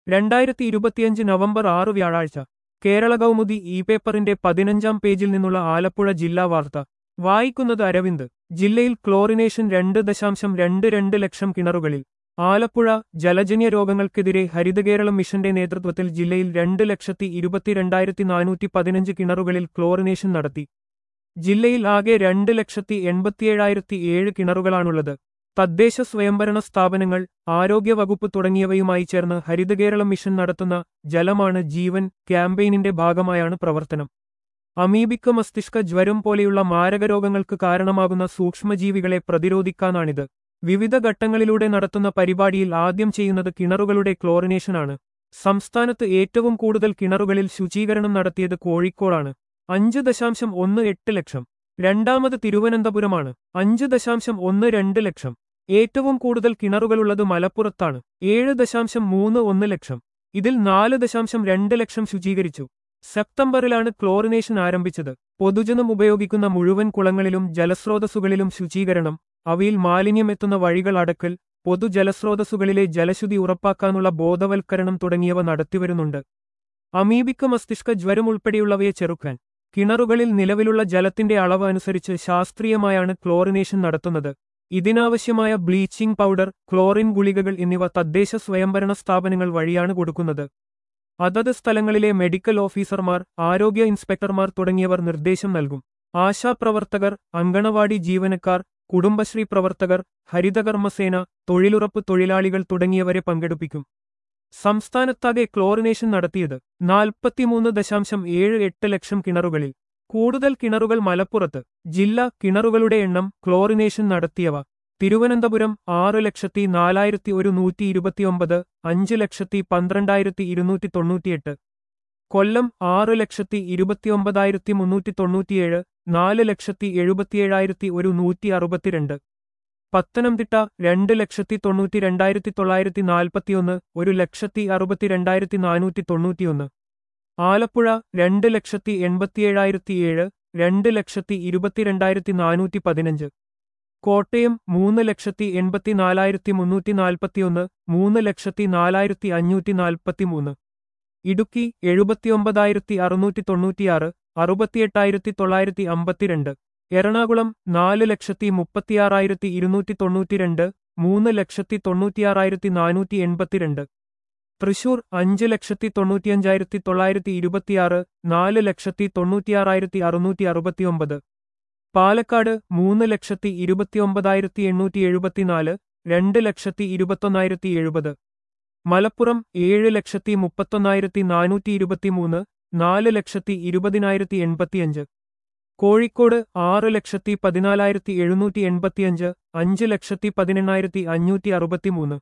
രണ്ടായിരത്തി ഇരുപത്തിയഞ്ച് നവംബർ ആറ് വ്യാഴാഴ്ച കേരള കൗമുദി ഇ പേപ്പറിന്റെ പതിനഞ്ചാം പേജിൽ നിന്നുള്ള ആലപ്പുഴ ജില്ലാ വാർത്ത വായിക്കുന്നത് അരവിന്ദ് ജില്ലയിൽ ക്ലോറിനേഷൻ രണ്ട് ദശാംശം രണ്ട് രണ്ട് ലക്ഷം കിണറുകളിൽ ആലപ്പുഴ ജലജന്യ രോഗങ്ങൾക്കെതിരെ ഹരിതകേരളം മിഷന്റെ നേതൃത്വത്തിൽ ജില്ലയിൽ രണ്ട് ലക്ഷത്തി ഇരുപത്തിരണ്ടായിരത്തി നാനൂറ്റി പതിനഞ്ച് കിണറുകളിൽ ക്ലോറിനേഷൻ നടത്തി ജില്ലയിൽ ആകെ രണ്ട് ലക്ഷത്തി എൺപത്തിയേഴായിരത്തി ഏഴ് കിണറുകളാണുള്ളത് തദ്ദേശ സ്വയംഭരണ സ്ഥാപനങ്ങൾ ആരോഗ്യവകുപ്പ് തുടങ്ങിയവയുമായി ചേർന്ന് ഹരിതകേരളം മിഷൻ നടത്തുന്ന ജലമാണ് ജീവൻ ക്യാമ്പയിനിന്റെ ഭാഗമായാണ് പ്രവർത്തനം അമീബിക്ക മസ്തിഷ്ക ജ്വരം പോലെയുള്ള മാരകരോഗങ്ങൾക്ക് കാരണമാകുന്ന സൂക്ഷ്മജീവികളെ പ്രതിരോധിക്കാനാണിത് വിവിധ ഘട്ടങ്ങളിലൂടെ നടത്തുന്ന പരിപാടിയിൽ ആദ്യം ചെയ്യുന്നത് കിണറുകളുടെ ക്ലോറിനേഷനാണ് സംസ്ഥാനത്ത് ഏറ്റവും കൂടുതൽ കിണറുകളിൽ ശുചീകരണം നടത്തിയത് കോഴിക്കോടാണ് അഞ്ച് ദശാംശം ഒന്ന് എട്ട് ലക്ഷം രണ്ടാമത് തിരുവനന്തപുരമാണ് അഞ്ച് ദശാംശം ഒന്ന് രണ്ട് ലക്ഷം ഏറ്റവും കൂടുതൽ കിണറുകളുള്ളത് മലപ്പുറത്താണ് ഏഴ് ദശാംശം മൂന്ന് ഒന്ന് ലക്ഷം ഇതിൽ നാല് ദശാംശം രണ്ട് ലക്ഷം ശുചീകരിച്ചു സെപ്റ്റംബറിലാണ് ക്ലോറിനേഷൻ ആരംഭിച്ചത് പൊതുജനം ഉപയോഗിക്കുന്ന മുഴുവൻ കുളങ്ങളിലും ജലസ്രോതസ്സുകളിലും ശുചീകരണം അവയിൽ മാലിന്യമെത്തുന്ന വഴികൾ അടക്കൽ പൊതുജലസ്രോതസ്സുകളിലെ ജലശുദ്ധി ഉറപ്പാക്കാനുള്ള ബോധവൽക്കരണം തുടങ്ങിയവ നടത്തിവരുന്നുണ്ട് അമീബിക്ക മസ്തിഷ്ക ജ്വരം ഉൾപ്പെടെയുള്ളവയെ ചെറുക്കാൻ കിണറുകളിൽ നിലവിലുള്ള ജലത്തിന്റെ അളവ് അനുസരിച്ച് ശാസ്ത്രീയമായാണ് ക്ലോറിനേഷൻ നടത്തുന്നത് ഇതിനാവശ്യമായ ബ്ലീച്ചിംഗ് പൗഡർ ക്ലോറിൻ ഗുളികകൾ എന്നിവ തദ്ദേശ സ്വയംഭരണ സ്ഥാപനങ്ങൾ വഴിയാണ് കൊടുക്കുന്നത് അതത് സ്ഥലങ്ങളിലെ മെഡിക്കൽ ഓഫീസർമാർ ആരോഗ്യ ഇൻസ്പെക്ടർമാർ തുടങ്ങിയവർ നിർദ്ദേശം നൽകും ആശാപ്രവർത്തകർ അങ്കണവാടി ജീവനക്കാർ കുടുംബശ്രീ പ്രവർത്തകർ ഹരിതകർമ്മസേന തൊഴിലുറപ്പ് തൊഴിലാളികൾ തുടങ്ങിയവരെ പങ്കെടുപ്പിക്കും സംസ്ഥാനത്താകെ ക്ലോറിനേഷൻ നടത്തിയത് നാൽപ്പത്തിമൂന്ന് ദശാംശം ഏഴ് എട്ട് ലക്ഷം കിണറുകളിൽ കൂടുതൽ കിണറുകൾ മലപ്പുറത്ത് ജില്ലാ കിണറുകളുടെ എണ്ണം ക്ലോറിനേഷൻ നടത്തിയവ തിരുവനന്തപുരം ആറ് ലക്ഷത്തി നാലായിരത്തി ഒരു നൂറ്റി ഇരുപത്തിയൊമ്പത് അഞ്ച് ലക്ഷത്തി പന്ത്രണ്ടായിരത്തി ഇരുന്നൂറ്റി തൊണ്ണൂറ്റിയെട്ട് കൊല്ലം ആറ് ലക്ഷത്തി ഇരുപത്തിയൊമ്പതായിരത്തി മുന്നൂറ്റി തൊണ്ണൂറ്റിയേഴ് നാല് ലക്ഷത്തി എഴുപത്തിയേഴായിരത്തി ഒരു നൂറ്റി അറുപത്തിരണ്ട് പത്തനംതിട്ട രണ്ട് ലക്ഷത്തി തൊണ്ണൂറ്റി രണ്ടായിരത്തി തൊള്ളായിരത്തി നാൽപ്പത്തിയൊന്ന് ഒരു ലക്ഷത്തി അറുപത്തിരണ്ടായിരത്തി നാനൂറ്റി തൊണ്ണൂറ്റിയൊന്ന് ആലപ്പുഴ രണ്ട് ലക്ഷത്തി എൺപത്തിയേഴായിരത്തി ഏഴ് രണ്ട് ലക്ഷത്തി ഇരുപത്തിരണ്ടായിരത്തി നാനൂറ്റി പതിനഞ്ച് കോട്ടയം മൂന്ന് ലക്ഷത്തി എൺപത്തിനാലായിരത്തി മുന്നൂറ്റി നാൽപ്പത്തിയൊന്ന് മൂന്ന് ലക്ഷത്തി നാലായിരത്തി അഞ്ഞൂറ്റി നാൽപ്പത്തിമൂന്ന് ഇടുക്കി എഴുപത്തിയൊമ്പതായിരത്തി അറുന്നൂറ്റി തൊണ്ണൂറ്റിയാറ് അറുപത്തിയെട്ടായിരത്തി തൊള്ളായിരത്തി അമ്പത്തിരണ്ട് എറണാകുളം നാല് ലക്ഷത്തി മുപ്പത്തിയാറായിരത്തി ഇരുന്നൂറ്റി തൊണ്ണൂറ്റിരണ്ട് മൂന്ന് ലക്ഷത്തി തൊണ്ണൂറ്റിയാറായിരത്തി നാനൂറ്റി എൺപത്തിരണ്ട് തൃശൂർ അഞ്ച് ലക്ഷത്തി തൊണ്ണൂറ്റിയഞ്ചായിരത്തി തൊള്ളായിരത്തി ഇരുപത്തിയാറ് നാല് ലക്ഷത്തി തൊണ്ണൂറ്റിയാറായിരത്തി അറുന്നൂറ്റി അറുപത്തിയൊമ്പത് പാലക്കാട് മൂന്ന് ലക്ഷത്തി ഇരുപത്തിയൊമ്പതായിരത്തി എണ്ണൂറ്റി എഴുപത്തിനാല് രണ്ട് ലക്ഷത്തി ഇരുപത്തൊന്നായിരത്തി എഴുപത് മലപ്പുറം ഏഴ് ലക്ഷത്തി മുപ്പത്തൊന്നായിരത്തി നാനൂറ്റി ഇരുപത്തിമൂന്ന് നാല് ലക്ഷത്തി ഇരുപതിനായിരത്തി എൺപത്തിയഞ്ച് കോഴിക്കോട് ആറ് ലക്ഷത്തി പതിനാലായിരത്തി എഴുന്നൂറ്റി എൺപത്തിയഞ്ച് അഞ്ച് ലക്ഷത്തി പതിനെണ്ണായിരത്തി അഞ്ഞൂറ്റി അറുപത്തിമൂന്ന്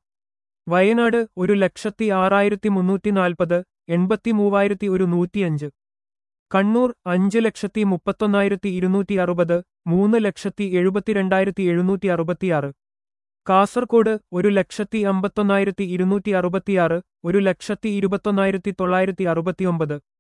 വയനാട് ഒരു ലക്ഷത്തി ആറായിരത്തി മുന്നൂറ്റി നാൽപ്പത് എൺപത്തി മൂവായിരത്തി ഒരു നൂറ്റിയഞ്ച് കണ്ണൂർ അഞ്ച് ലക്ഷത്തി മുപ്പത്തൊന്നായിരത്തി ഇരുന്നൂറ്റി അറുപത് മൂന്ന് ലക്ഷത്തി എഴുപത്തിരണ്ടായിരത്തി എഴുന്നൂറ്റി അറുപത്തിയാറ് കാസർകോട് ഒരു ലക്ഷത്തി അമ്പത്തൊന്നായിരത്തി ഇരുന്നൂറ്റി അറുപത്തിയാറ് ഒരു ലക്ഷത്തി ഇരുപത്തൊന്നായിരത്തി തൊള്ളായിരത്തി അറുപത്തിയൊമ്പത്